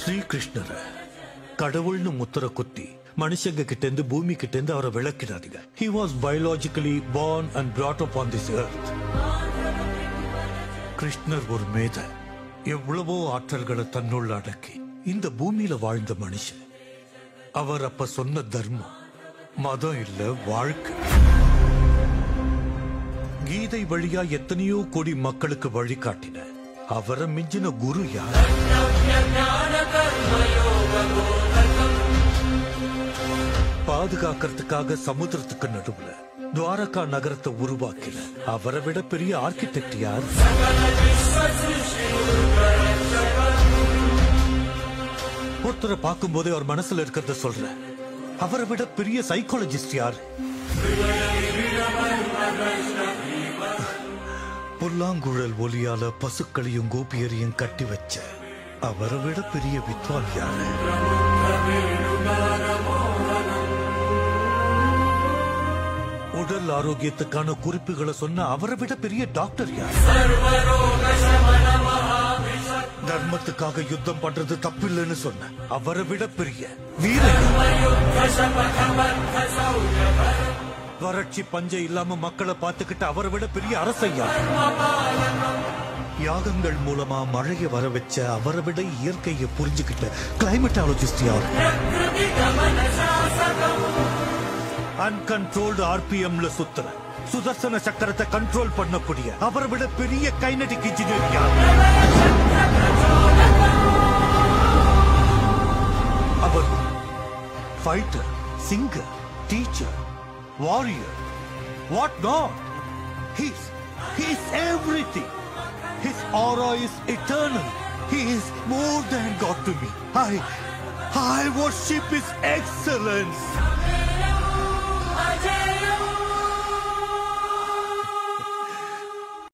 ஸ்ரீகிருஷ்ணர் கடவுள்னு முத்திர குத்தி மனுஷங்க கிட்ட இருந்து பூமி கிட்ட இருந்து அவரை விளக்கிடாதீங்க he was biologically born and brought up on this earth கிருஷ்ணர் ஒரு மேத எவ்வளவோ ஆற்றல்களை தன்னுள்ள அடக்கி இந்த பூமியில வாழ்ந்த மனுஷன் அவர் அப்ப சொன்ன தர்மம் மதம் இல்ல வாழ்க்கை கீதை வழியா எத்தனையோ கோடி மக்களுக்கு வழிகாட்டின அவரை மிஞ்சின குரு யார் பாதுகாக்கிறதுக்காக சமுத்திரத்துக்கு நடுவுல துவாரகா நகரத்தை உருவாக்கின அவரை விட பெரிய ஆர்கிடெக்ட் யார் ஒருத்தரை பார்க்கும் போதே அவர் மனசுல இருக்கிறத சொல்றேன் அவரை விட பெரிய சைக்காலஜிஸ்ட் யார் புல்லாங்குழல் ஒலியால பசுக்களையும் கோபியரையும் கட்டி வச்ச அவரை விட பெரிய வித்வான் யாரு உடல் ஆரோக்கியத்துக்கான குறிப்புகளை சொன்ன அவரை விட பெரிய டாக்டர் யார் தர்மத்துக்காக யுத்தம் பண்றது தப்பில்லைன்னு சொன்ன அவரை விட பெரிய வீரன் வறட்சி பஞ்சம் இல்லாம மக்களை பார்த்துக்கிட்டு அவரை விட பெரிய அரசையா யாகங்கள் மூலமா மழையை வர வச்ச அவரை விட இயற்கையை புரிஞ்சுக்கிட்ட கிளைமேட்டாலஜிஸ்ட் யார் அன்கண்ட்ரோல்டு ஆர்பிஎம்ல சுத்துற சுதர்சன சக்கரத்தை கண்ட்ரோல் பண்ணக்கூடிய அவரை விட பெரிய கைனடிக் இன்ஜினியர் யார் அவர் fighter singer teacher warrior what not he's he's everything his aura is eternal he is more than god to me i i worship his excellence